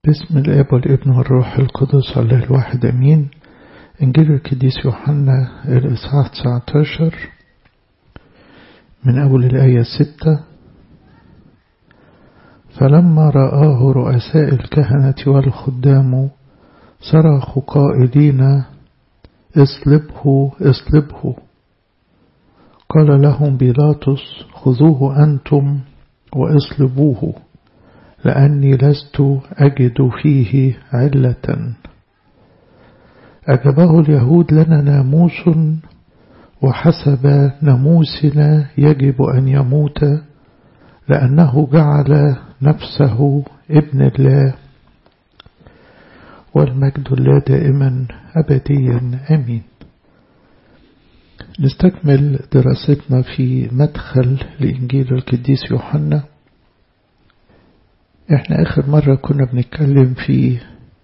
باسم الاب والابن والروح القدس الله الواحد امين انجيل القديس يوحنا الاصحاح 19 من اول الايه 6 فلما رآه رؤساء الكهنة والخدام صرخوا قائلين اصلبه اصلبه قال لهم بيلاطس خذوه أنتم واصلبوه لأني لست أجد فيه علة أجابه اليهود لنا ناموس وحسب ناموسنا يجب أن يموت لأنه جعل نفسه ابن الله والمجد الله دائما أبديا أمين نستكمل دراستنا في مدخل لإنجيل القديس يوحنا احنا اخر مرة كنا بنتكلم في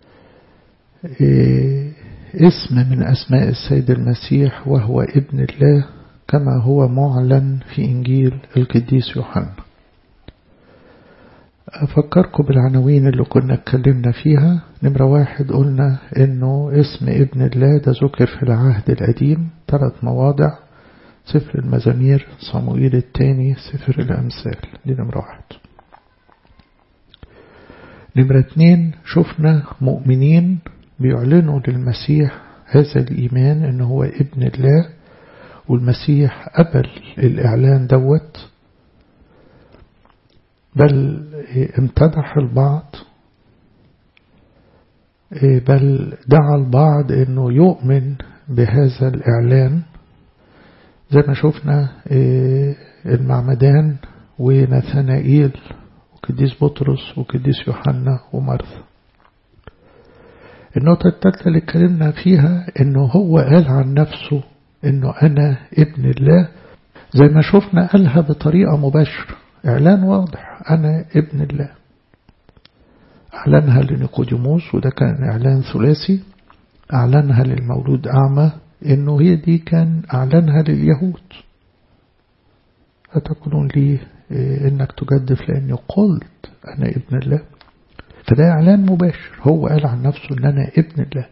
اسم من اسماء السيد المسيح وهو ابن الله كما هو معلن في انجيل القديس يوحنا أفكركم بالعناوين اللي كنا اتكلمنا فيها نمرة واحد قلنا إنه اسم ابن الله ده ذكر في العهد القديم ثلاث مواضع سفر المزامير صموئيل الثاني سفر الأمثال دي نمرة واحد نمرة اتنين شفنا مؤمنين بيعلنوا للمسيح هذا الإيمان إن هو ابن الله والمسيح قبل الإعلان دوت بل امتدح البعض بل دعا البعض انه يؤمن بهذا الاعلان زي ما شفنا المعمدان ونثنائيل وقديس بطرس وقديس يوحنا ومرثا النقطة الثالثة اللي اتكلمنا فيها انه هو قال عن نفسه انه انا ابن الله زي ما شفنا قالها بطريقة مباشرة إعلان واضح أنا ابن الله أعلنها لنيقوديموس وده كان إعلان ثلاثي أعلنها للمولود أعمى إنه هي دي كان أعلنها لليهود أتقولون لي إنك تجدف لأني قلت أنا ابن الله فده إعلان مباشر هو قال عن نفسه إن أنا ابن الله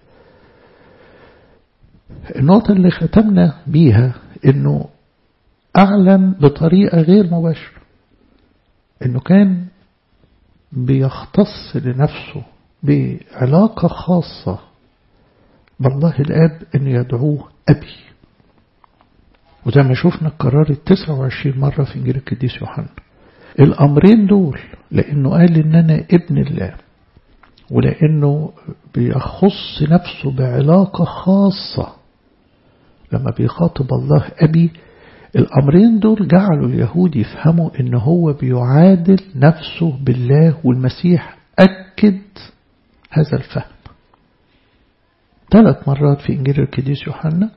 النقطة اللي ختمنا بيها إنه أعلن بطريقة غير مباشرة انه كان بيختص لنفسه بعلاقة خاصة بالله الاب انه يدعوه ابي وزي ما شفنا اتكررت 29 مرة في انجيل القديس يوحنا الامرين دول لانه قال ان انا ابن الله ولانه بيخص نفسه بعلاقة خاصة لما بيخاطب الله ابي الأمرين دول جعلوا اليهود يفهموا إن هو بيعادل نفسه بالله والمسيح أكد هذا الفهم ثلاث مرات في إنجيل القديس يوحنا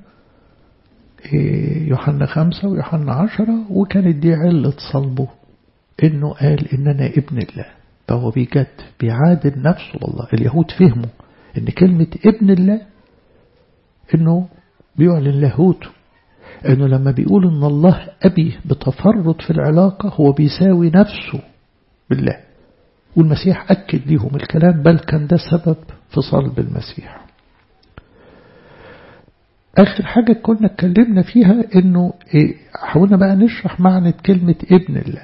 يوحنا خمسة ويوحنا عشرة وكانت دي علة صلبه إنه قال إن أنا ابن الله فهو بيجد بيعادل نفسه والله اليهود فهموا إن كلمة ابن الله إنه بيعلن لاهوته انه لما بيقول ان الله ابي بتفرد في العلاقة هو بيساوي نفسه بالله والمسيح اكد ليهم الكلام بل كان ده سبب في صلب المسيح اخر حاجة كنا اتكلمنا فيها انه إيه حاولنا بقى نشرح معنى كلمة ابن الله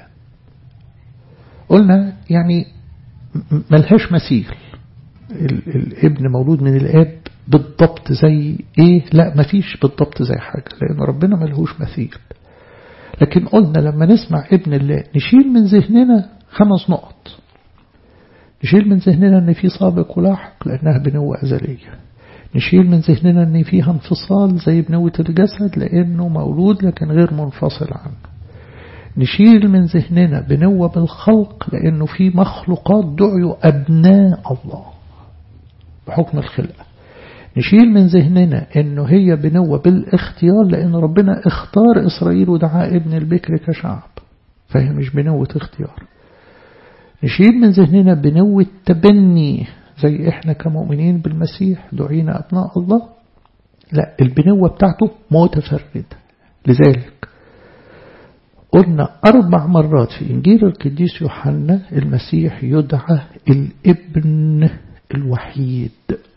قلنا يعني ملهاش مثيل الابن مولود من الاب بالضبط زي ايه لا مفيش بالضبط زي حاجة لان ربنا ملهوش مثيل لكن قلنا لما نسمع ابن الله نشيل من ذهننا خمس نقط نشيل من ذهننا ان في سابق ولاحق لانها بنوة ازلية نشيل من ذهننا ان فيها انفصال زي بنوة الجسد لانه مولود لكن غير منفصل عنه نشيل من ذهننا بنوة بالخلق لانه في مخلوقات دعيوا ابناء الله بحكم الخلقه نشيل من ذهننا انه هي بنوة بالاختيار لان ربنا اختار اسرائيل ودعا ابن البكر كشعب فهي مش بنوة اختيار نشيل من ذهننا بنوة تبني زي احنا كمؤمنين بالمسيح دعينا ابناء الله لا البنوة بتاعته متفردة لذلك قلنا أربع مرات في إنجيل القديس يوحنا المسيح يدعى الابن الوحيد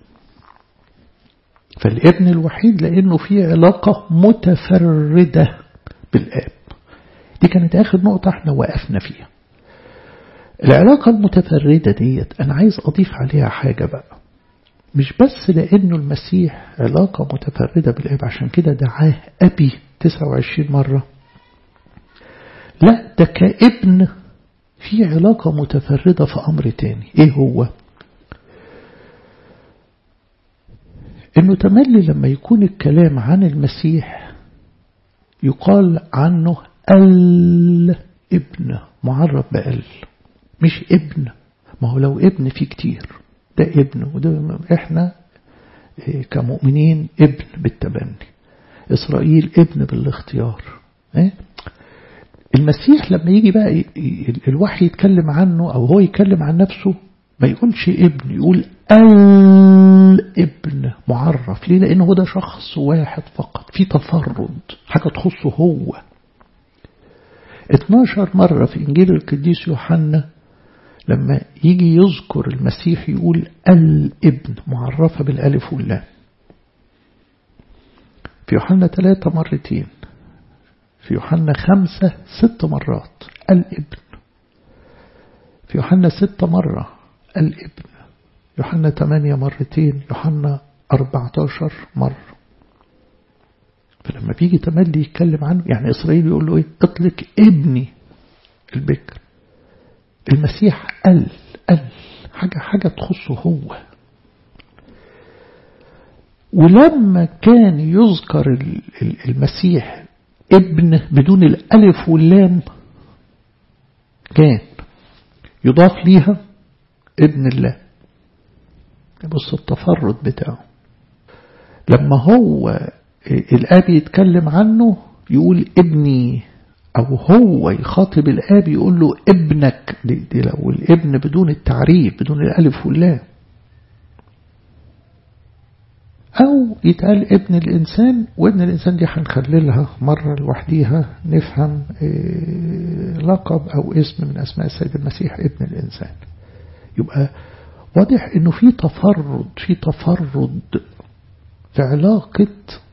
فالابن الوحيد لأنه في علاقة متفردة بالآب دي كانت آخر نقطة احنا وقفنا فيها العلاقة المتفردة ديت أنا عايز أضيف عليها حاجة بقى مش بس لأنه المسيح علاقة متفردة بالآب عشان كده دعاه أبي 29 مرة لا ده كابن في علاقة متفردة في أمر تاني إيه هو إنه تملي لما يكون الكلام عن المسيح يقال عنه الابن معرب بال مش ابن ما هو لو ابن فيه كتير ده ابن وده احنا كمؤمنين ابن بالتبني إسرائيل ابن بالاختيار ايه المسيح لما يجي بقى الوحي يتكلم عنه أو هو يتكلم عن نفسه ما يقولش ابن يقول الابن معرف ليه لأنه هو ده شخص واحد فقط في تفرد حاجة تخصه هو 12 مرة في إنجيل القديس يوحنا لما يجي يذكر المسيح يقول الابن معرفة بالالف واللام في يوحنا ثلاثة مرتين في يوحنا خمسة ست مرات الابن في يوحنا ستة مرة الابن يوحنا ثمانية مرتين يوحنا أربعتاشر مرة فلما بيجي تملي يتكلم عنه يعني إسرائيل يقول له إيه اطلق ابني البكر المسيح قال قال حاجة حاجة تخصه هو ولما كان يذكر المسيح ابن بدون الألف واللام كان يضاف ليها ابن الله بص التفرد بتاعه لما هو الآب يتكلم عنه يقول ابني أو هو يخاطب الآب يقول له ابنك دي, دي لو الابن بدون التعريف بدون الألف واللام أو يتقال ابن الإنسان وابن الإنسان دي هنخللها مرة لوحديها نفهم لقب أو اسم من أسماء السيد المسيح ابن الإنسان يبقى واضح إنه في تفرد في تفرد في علاقة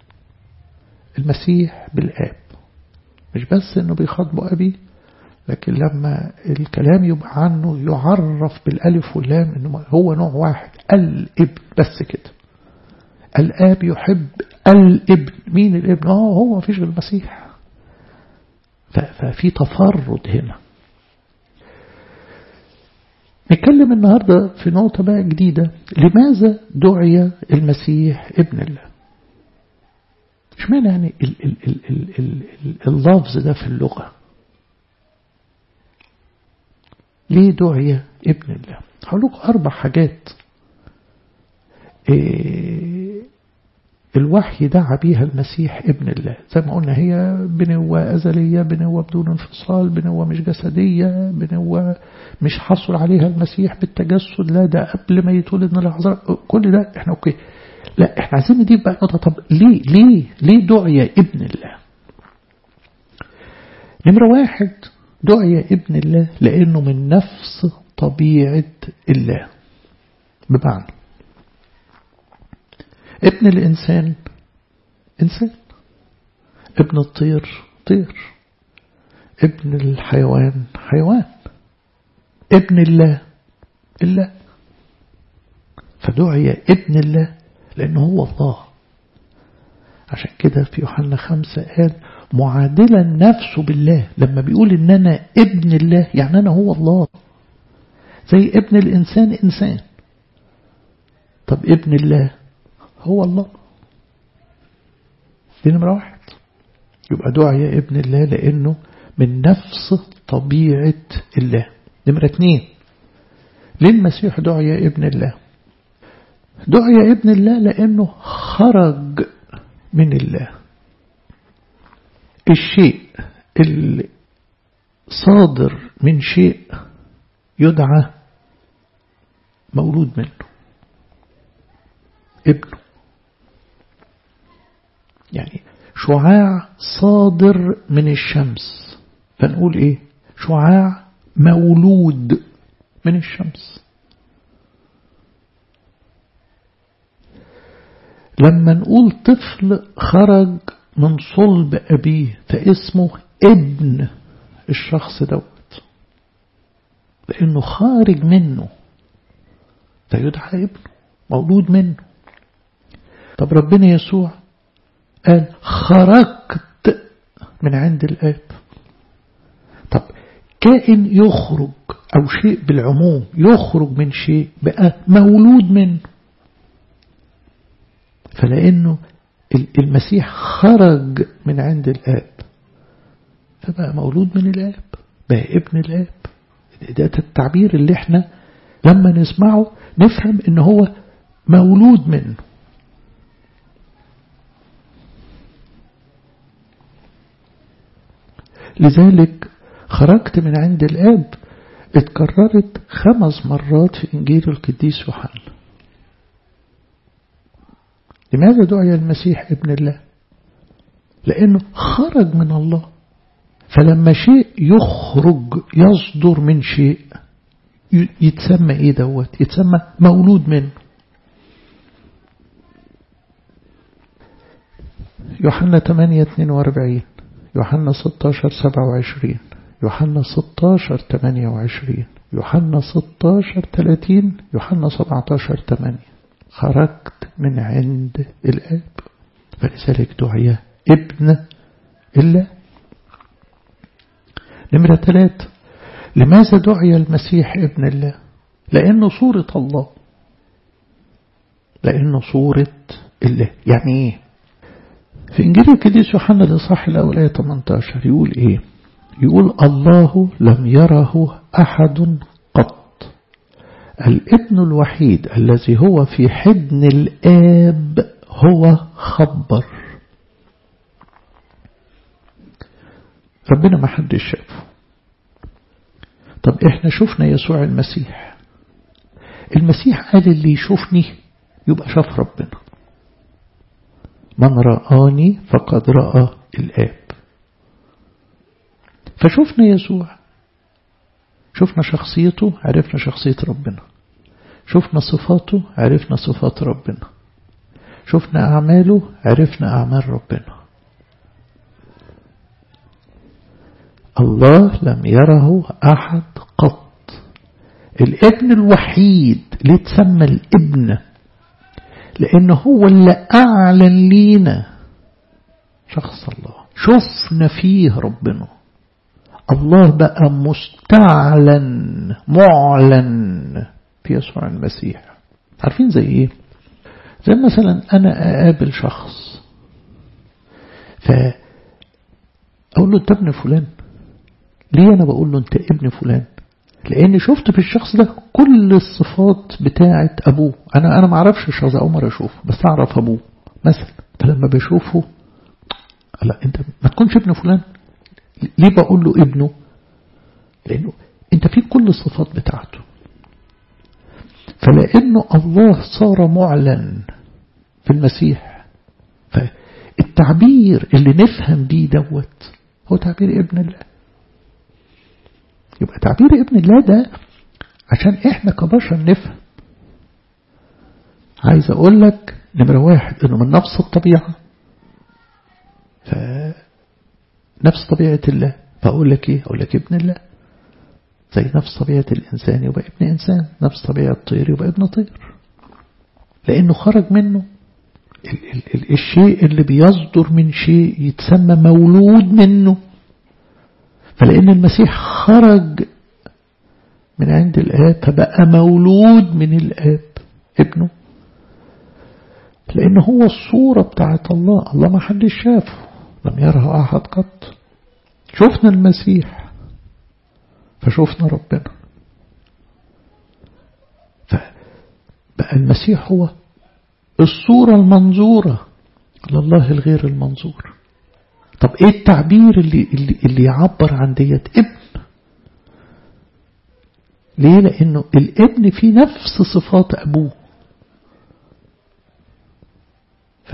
المسيح بالآب مش بس إنه بيخاطبه أبي لكن لما الكلام يبقى عنه يعرف بالألف واللام إنه هو نوع واحد الابن بس كده الآب يحب الابن مين الابن اه هو ما فيش غير المسيح ففي تفرد هنا نتكلم النهاردة في نقطة بقى جديدة لماذا دعي المسيح ابن الله مش معنى يعني ال ال ال ال ال ال اللفظ ده في اللغة ليه دعي ابن الله هقول لكم أربع حاجات إيه الوحي دعا بيها المسيح ابن الله زي ما قلنا هي بنوة أزلية بنوة بدون انفصال بنوة مش جسدية بنوة مش حصل عليها المسيح بالتجسد لا ده قبل ما يتولد من العذراء كل ده احنا اوكي لا احنا عايزين نضيف بقى نقطة طب ليه ليه ليه دعي ابن الله نمرة واحد دعي ابن الله لأنه من نفس طبيعة الله بمعنى ابن الإنسان إنسان ابن الطير طير ابن الحيوان حيوان ابن الله الله فدعي ابن الله لأنه هو الله عشان كده في يوحنا خمسة قال معادلا نفسه بالله لما بيقول إن أنا ابن الله يعني أنا هو الله زي ابن الإنسان إنسان طب ابن الله هو الله دي نمرة واحد يبقى دعي ابن الله لأنه من نفس طبيعة الله نمرة اتنين ليه المسيح دعي ابن الله دعي ابن الله لأنه خرج من الله الشيء اللي صادر من شيء يدعى مولود منه ابنه يعني شعاع صادر من الشمس فنقول ايه شعاع مولود من الشمس لما نقول طفل خرج من صلب أبيه فاسمه ابن الشخص دوت لأنه خارج منه فيدعى ابنه مولود منه طب ربنا يسوع قال خرجت من عند الآب طب كائن يخرج أو شيء بالعموم يخرج من شيء بقى مولود منه فلأنه المسيح خرج من عند الآب فبقى مولود من الآب بقى ابن الآب ده التعبير اللي احنا لما نسمعه نفهم ان هو مولود منه لذلك خرجت من عند الآب اتكررت خمس مرات في إنجيل القديس يوحنا لماذا دعي المسيح ابن الله لأنه خرج من الله فلما شيء يخرج يصدر من شيء يتسمى ايه دوت يتسمى مولود منه يوحنا 8 42 يوحنا 16 27 يوحنا 16 28 يوحنا 16 30 يوحنا 17 8 خرجت من عند الآب فلذلك دعي ابن الله نمرة ثلاثة لماذا دعي المسيح ابن الله لأنه صورة الله لأنه صورة الله يعني إيه في إنجيل القديس يوحنا الإصحاح الأول آية 18 يقول إيه يقول الله لم يره أحد قط الابن الوحيد الذي هو في حضن الآب هو خبر ربنا ما حدش شافه طب احنا شفنا يسوع المسيح المسيح قال اللي يشوفني يبقى شاف ربنا من رآني فقد رأى الآب فشفنا يسوع شفنا شخصيته عرفنا شخصية ربنا شفنا صفاته عرفنا صفات ربنا شفنا أعماله عرفنا أعمال ربنا الله لم يره أحد قط الابن الوحيد ليه تسمى الابن لأنه هو اللي أعلن لينا شخص الله شفنا فيه ربنا الله بقى مستعلن معلن في يسوع المسيح عارفين زي ايه زي مثلا انا اقابل شخص فاقول له انت ابن فلان ليه انا بقول له انت ابن فلان لان شفت في الشخص ده كل الصفات بتاعه ابوه انا انا ما اعرفش الشخص ده اول مره اشوفه بس اعرف ابوه مثلا فلما بشوفه لا انت ما تكونش ابن فلان ليه بقول له ابنه لانه انت فيك كل الصفات بتاعته فلانه الله صار معلن في المسيح فالتعبير اللي نفهم بيه دوت هو تعبير ابن الله يبقى تعبير ابن الله ده عشان احنا كبشر نفهم عايز اقول لك نمرة واحد انه من نفس الطبيعة ف نفس طبيعة الله فأقول لك إيه أقول لك ابن الله زي نفس طبيعة الإنسان يبقى ابن إنسان نفس طبيعة الطير يبقى ابن طير لأنه خرج منه ال ال ال الشيء اللي بيصدر من شيء يتسمى مولود منه فلأن المسيح خرج من عند الآب فبقى مولود من الآب ابنه لأنه هو الصورة بتاعت الله الله ما حدش شافه لم يره أحد قط شفنا المسيح فشفنا ربنا فبقى المسيح هو الصورة المنظورة لله الغير المنظور طب ايه التعبير اللي, اللي, اللي يعبر عن ديت ابن ليه لانه الابن فيه نفس صفات ابوه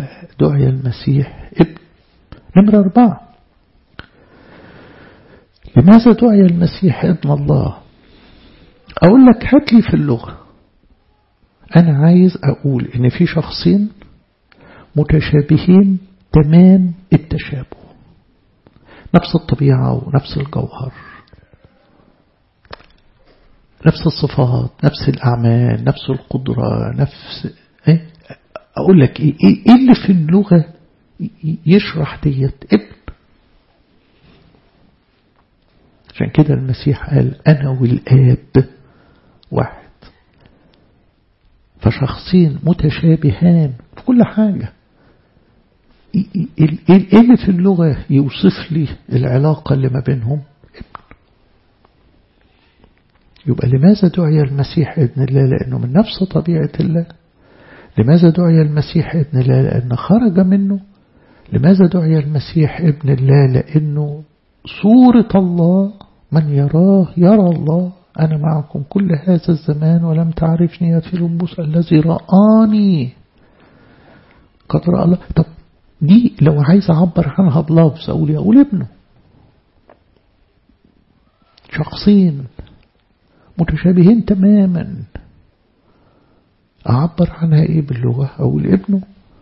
فدعي المسيح ابن نمرة أربعة لماذا دعي المسيح ابن الله أقول لك هات لي في اللغة أنا عايز أقول إن في شخصين متشابهين تمام التشابه نفس الطبيعة ونفس الجوهر نفس الصفات نفس الأعمال نفس القدرة نفس إيه؟ أقول لك إيه, إيه اللي في اللغة يشرح ديت ابن عشان كده المسيح قال أنا والآب واحد فشخصين متشابهان في كل حاجة ايه اللي في اللغة يوصف لي العلاقة اللي ما بينهم ابن يبقى لماذا دعي المسيح ابن الله لأنه من نفس طبيعة الله لماذا دعي المسيح ابن الله لأنه خرج منه لماذا دعي المسيح ابن الله لأنه صورة الله من يراه يرى الله أنا معكم كل هذا الزمان ولم تعرفني يا فيلبس الذي رآني قد رأى الله طب دي لو عايز أعبر عنها بلفظ أقول أقول ابنه شخصين متشابهين تماما أعبر عنها إيه باللغة أقول ابنه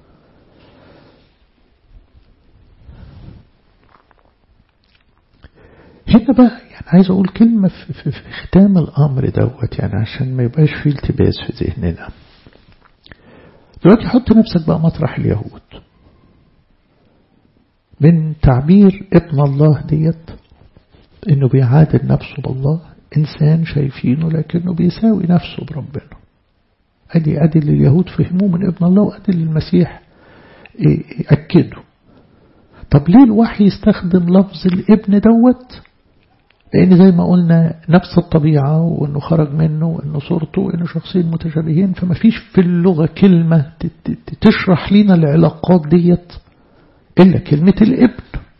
هنا بقى يعني عايز أقول كلمة في, في, في ختام الأمر دوت يعني عشان ما يبقاش فيه التباس في ذهننا دلوقتي حط نفسك بقى مطرح اليهود من تعبير ابن الله ديت انه بيعادل نفسه بالله انسان شايفينه لكنه بيساوي نفسه بربنا ادي ادي اللي اليهود فهموه من ابن الله وادي اللي المسيح اكده طب ليه الوحي يستخدم لفظ الابن دوت لأن زي ما قلنا نفس الطبيعة وأنه خرج منه وأنه صورته وأنه شخصين متشابهين فما فيش في اللغة كلمة تشرح لنا العلاقات ديت إلا كلمة الابن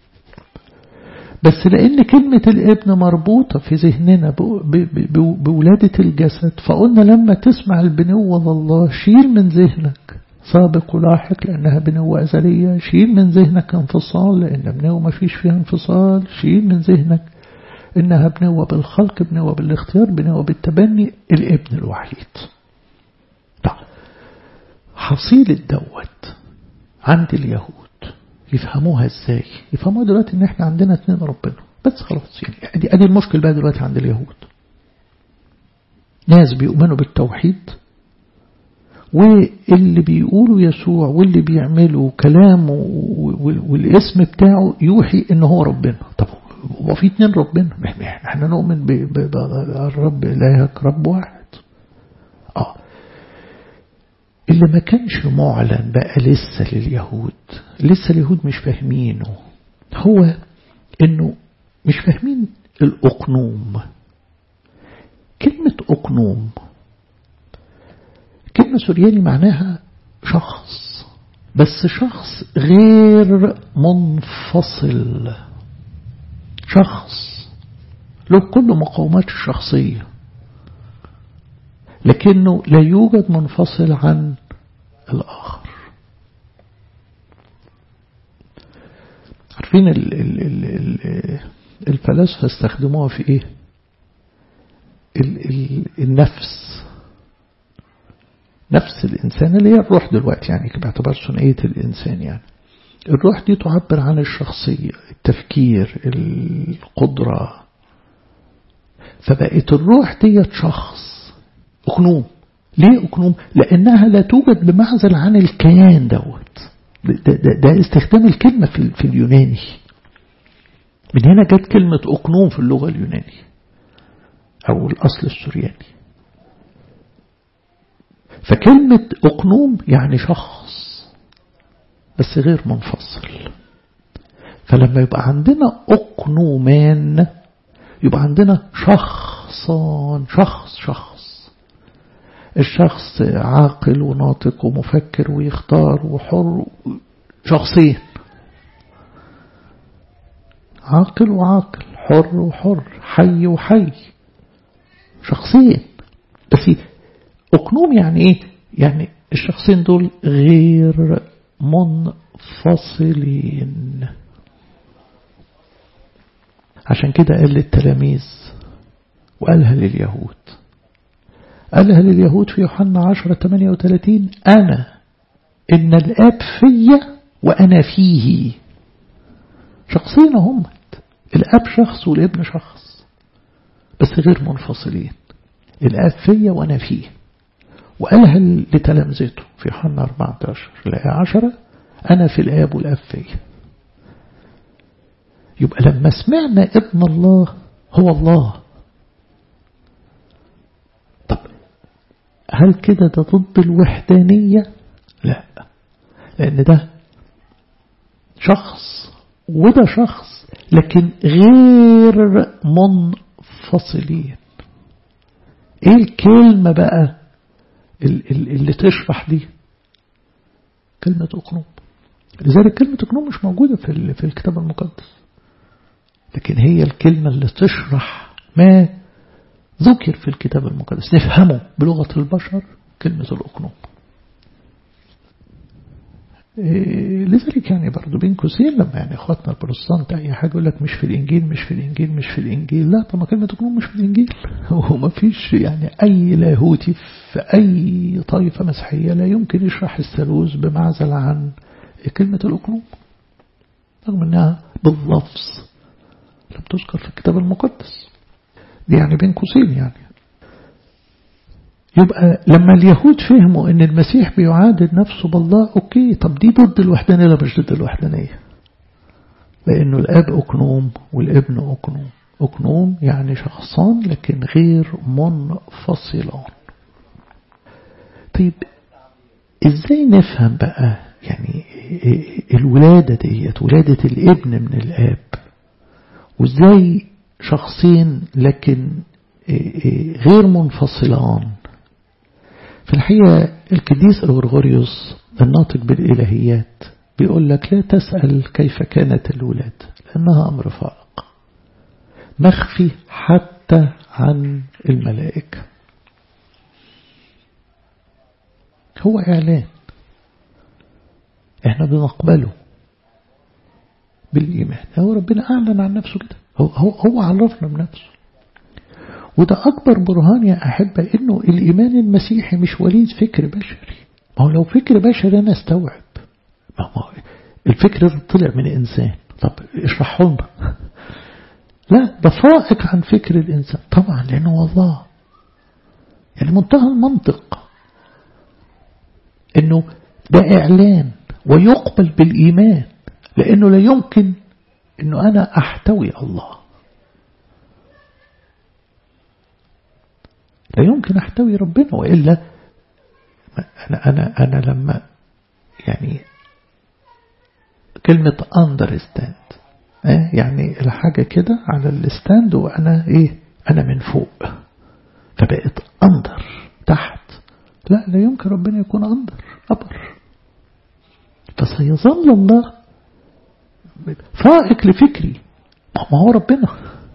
بس لأن كلمة الابن مربوطة في ذهننا بولادة الجسد فقلنا لما تسمع البنوة الله شيل من ذهنك سابق ولاحق لأنها بنوة أزلية شيل من ذهنك انفصال لأن بنوة ما فيش فيها انفصال شيل من ذهنك إنها بنوة بالخلق بنوة بالاختيار بنوة بالتبني الابن الوحيد طيب حصيل الدوت عند اليهود يفهموها ازاي يفهموها دلوقتي ان احنا عندنا اتنين ربنا بس خلاص يعني ادي ادي المشكل بقى دلوقتي عند اليهود ناس بيؤمنوا بالتوحيد واللي بيقولوا يسوع واللي بيعملوا كلامه والاسم بتاعه يوحي ان هو ربنا طب هو في اتنين ربنا احنا نؤمن بالرب الهك رب واحد اه اللي ما كانش معلن بقى لسه لليهود لسه اليهود مش فاهمينه هو انه مش فاهمين الاقنوم كلمة اقنوم كلمة سورياني معناها شخص بس شخص غير منفصل شخص له كل مقومات الشخصية لكنه لا يوجد منفصل عن الآخر عارفين ال ال ال ال الفلاسفة استخدموها في ايه ال ال النفس نفس الإنسان اللي هي الروح دلوقتي يعني باعتبار ثنائية الإنسان يعني الروح دي تعبر عن الشخصية التفكير القدرة فبقت الروح ديت شخص أقنوم ليه أقنوم لأنها لا توجد بمعزل عن الكيان دوت ده, ده, ده استخدام الكلمة في, في اليوناني من هنا جت كلمة أقنوم في اللغة اليوناني أو الأصل السورياني فكلمة أقنوم يعني شخص بس غير منفصل فلما يبقى عندنا أقنومان يبقى عندنا شخصان شخص شخص الشخص عاقل وناطق ومفكر ويختار وحر شخصين عاقل وعاقل حر وحر حي وحي شخصين بس أقنوم يعني إيه يعني الشخصين دول غير منفصلين عشان كده قال للتلاميذ وقالها لليهود قالها لليهود في يوحنا 10 38 أنا إن الآب فيا وأنا فيه شخصين هم الآب شخص والابن شخص بس غير منفصلين الآب فيا وأنا فيه وقالها لتلامذته في يوحنا 14 الآية 10 أنا في الآب والآب فيا يبقى لما سمعنا ابن الله هو الله طب هل كده ده ضد الوحدانية لا لأن ده شخص وده شخص لكن غير منفصلين ايه الكلمة بقى اللي تشرح دي كلمة أقنوم لذلك كلمة أقنوم مش موجودة في في الكتاب المقدس لكن هي الكلمة اللي تشرح ما ذكر في الكتاب المقدس نفهمه بلغة البشر كلمة الأقنوم إيه لذلك يعني برضو بين قوسين لما يعني اخواتنا البروتستانت اي حاجه يقول لك مش في الانجيل مش في الانجيل مش في الانجيل لا طب ما كلمه تكون مش في الانجيل وما فيش يعني اي لاهوتي في اي طائفه مسيحيه لا يمكن يشرح الثالوث بمعزل عن كلمه الاقنوم رغم انها باللفظ لم تذكر في الكتاب المقدس دي يعني بين قوسين يعني يبقى لما اليهود فهموا ان المسيح بيعادل نفسه بالله اوكي طب دي ضد الوحدانية لا مش ضد الوحدانية لانه الاب اكنوم والابن اكنوم اكنوم يعني شخصان لكن غير منفصلان طيب ازاي نفهم بقى يعني الولادة ديت ولادة الابن من الاب وازاي شخصين لكن غير منفصلان في الحقيقة القديس الغرغوريوس الناطق بالإلهيات بيقول لك لا تسأل كيف كانت الولادة لأنها أمر فائق مخفي حتى عن الملائكة هو إعلان احنا بنقبله بالإيمان هو ربنا أعلن عن نفسه كده هو, هو, هو عرفنا بنفسه وده أكبر برهان يا أحبة إنه الإيمان المسيحي مش وليد فكر بشري ما هو لو فكر بشري أنا استوعب ما هو الفكر ده طلع من إنسان طب اشرحه لنا لا ده فائق عن فكر الإنسان طبعا لأنه والله يعني منتهى المنطق إنه ده إعلان ويقبل بالإيمان لأنه لا يمكن إنه أنا أحتوي الله لا يمكن أحتوي ربنا وإلا أنا, أنا, أنا لما يعني كلمة understand يعني الحاجة كده على الستاند وأنا إيه أنا من فوق فبقيت أندر تحت لا لا يمكن ربنا يكون أندر أبر فسيظل الله فائق لفكري ما هو ربنا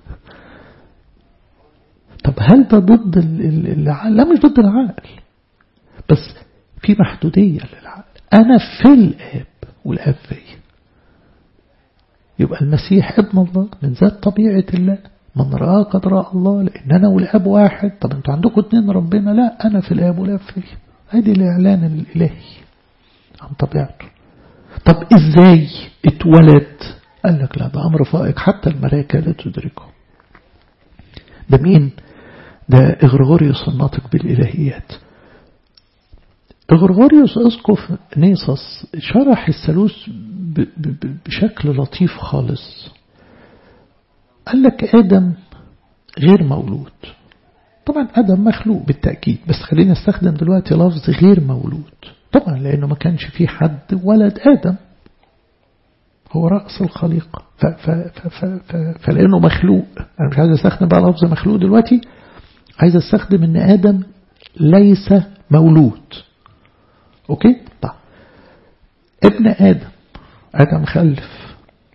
طب هل ده ضد العقل لا مش ضد العقل بس في محدودية للعقل أنا في الآب والآب فيا يبقى المسيح ابن الله من ذات طبيعة الله من رأى قد رأى الله لأن أنا والآب واحد طب أنتوا عندكم اتنين ربنا لا أنا في الآب والآب فيا هذه الإعلان الإلهي عن طبيعته طب إزاي اتولد قال لك لا ده أمر فائق حتى الملائكة لا تدركه ده مين ده إغرغوريوس الناطق بالإلهيات إغرغوريوس أسقف نيسوس شرح الثالوث بشكل لطيف خالص قال لك آدم غير مولود طبعا آدم مخلوق بالتأكيد بس خلينا نستخدم دلوقتي لفظ غير مولود طبعا لأنه ما كانش في حد ولد آدم هو رأس الخليقة ف ف ف ف فلأنه مخلوق أنا مش عايز أستخدم بقى لفظ مخلوق دلوقتي عايز أستخدم أن آدم ليس مولود أوكي طيب ابن آدم آدم خلف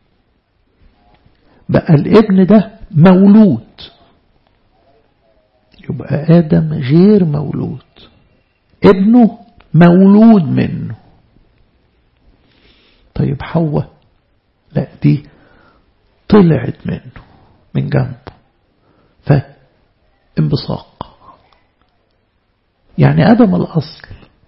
بقى الابن ده مولود يبقى آدم غير مولود ابنه مولود منه طيب حواء لا دي طلعت منه من جنبه فانبصاق يعني آدم الأصل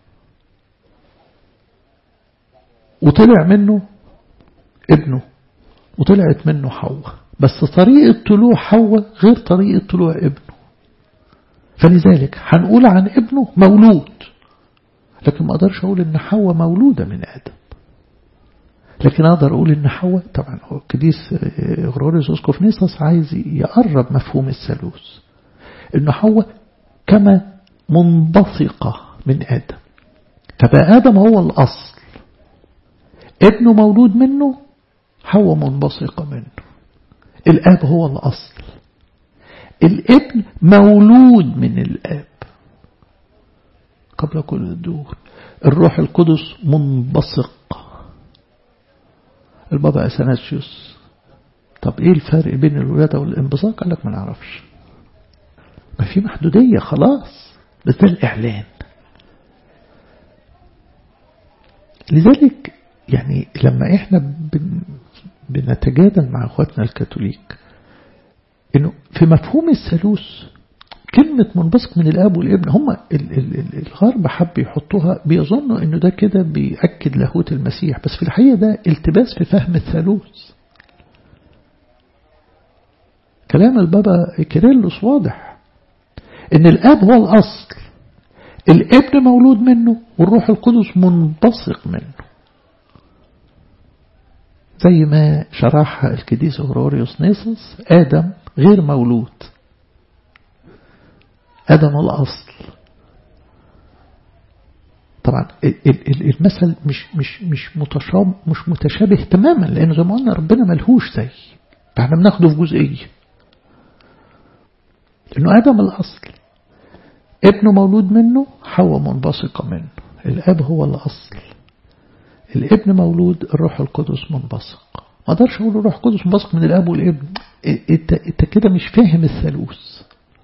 وطلع منه ابنه وطلعت منه حواء بس طريقة طلوع حواء غير طريقة طلوع ابنه فلذلك هنقول عن ابنه مولود لكن ما أقدرش أقول إن حواء مولودة من آدم لكن أقدر أقول إن حواء طبعا هو القديس غروريوس أسقف نيسوس عايز يقرب مفهوم الثالوث إن حواء كما منبثقة من آدم فبقى آدم هو الأصل ابنه مولود منه حواء منبثقة منه الآب هو الأصل الابن مولود من الآب قبل كل الدور الروح القدس منبثق البابا أثناسيوس طب ايه الفرق بين الولادة والانبثاق قال لك ما نعرفش ما في محدودية خلاص بس ده الإعلان لذلك يعني لما احنا بن بنتجادل مع اخواتنا الكاثوليك انه في مفهوم الثالوث كلمة منبثق من الاب والابن هم الغرب حب يحطوها بيظنوا انه ده كده بيأكد لاهوت المسيح بس في الحقيقة ده التباس في فهم الثالوث كلام البابا كيرلس واضح ان الاب هو الاصل الابن مولود منه والروح القدس منبثق منه زي ما شرحها القديس غروريوس نيسوس آدم غير مولود آدم الأصل طبعا المثل مش مش مش متشابه مش متشابه تماما لأن زي ما قلنا ربنا ملهوش زي فاحنا بناخده في جزئية لأنه آدم الأصل ابنه مولود منه حواء منبثقة منه الأب هو الأصل الابن مولود الروح القدس منبثق ما اقدرش اقول الروح القدس منبثق من الاب والابن انت انت كده مش فاهم الثالوث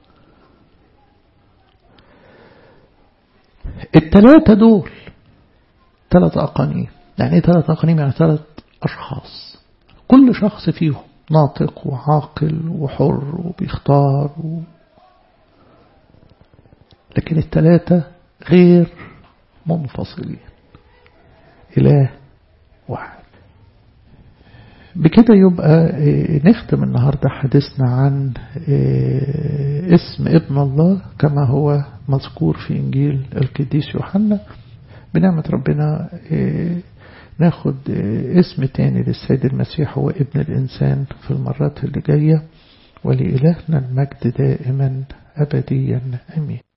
الثلاثه دول ثلاث اقانيم يعني ايه ثلاث اقانيم يعني ثلاث اشخاص كل شخص فيهم ناطق وعاقل وحر وبيختار و... لكن الثلاثه غير منفصلين إله واحد بكده يبقى نختم النهاردة حديثنا عن اسم ابن الله كما هو مذكور في إنجيل القديس يوحنا بنعمة ربنا ناخد اسم تاني للسيد المسيح هو ابن الإنسان في المرات اللي جاية ولإلهنا المجد دائما أبديا أمين